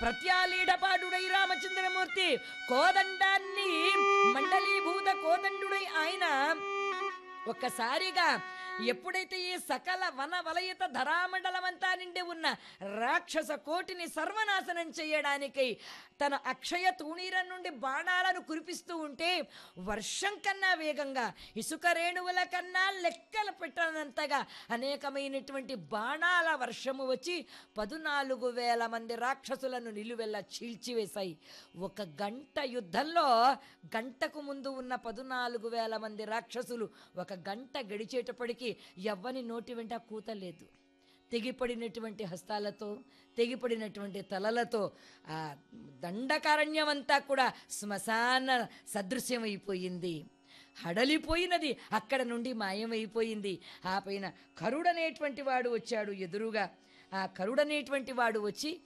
ప్రత్యాలీడపాడుడై రామచంద్రమూర్తి కోదండాన్ని మండలీభూత కోదండుడై ఆయన ఒక్కసారిగా ఎప్పుడైతే ఈ సకల వన వలయత ధరామండలమంతా నిండి ఉన్న రాక్షస కోటిని సర్వనాశనం చేయడానికై తన అక్షయ తూణీరం నుండి బాణాలను కురిపిస్తూ ఉంటే వర్షం కన్నా వేగంగా ఇసుక రేణువుల కన్నా లెక్కలు పెట్టనంతగా అనేకమైనటువంటి బాణాల వర్షము వచ్చి పదునాలుగు వేల మంది రాక్షసులను నిలువెల్ల చీల్చివేశాయి ఒక గంట యుద్ధంలో గంటకు ముందు ఉన్న పదునాలుగు వేల మంది రాక్షసులు ఒక గంట గడిచేటప్పటికి ఎవ్వని నోటి వెంట కూత లేదు తెగిపడినటువంటి హస్తాలతో తెగిపడినటువంటి తలలతో ఆ దండకారణ్యమంతా కూడా శ్మశాన సదృశ్యమైపోయింది హడలిపోయినది అక్కడ నుండి మాయమైపోయింది ఆ పైన కరుడనేటువంటి వాడు వచ్చాడు ఎదురుగా ఆ కరుడనేటువంటి వాడు వచ్చి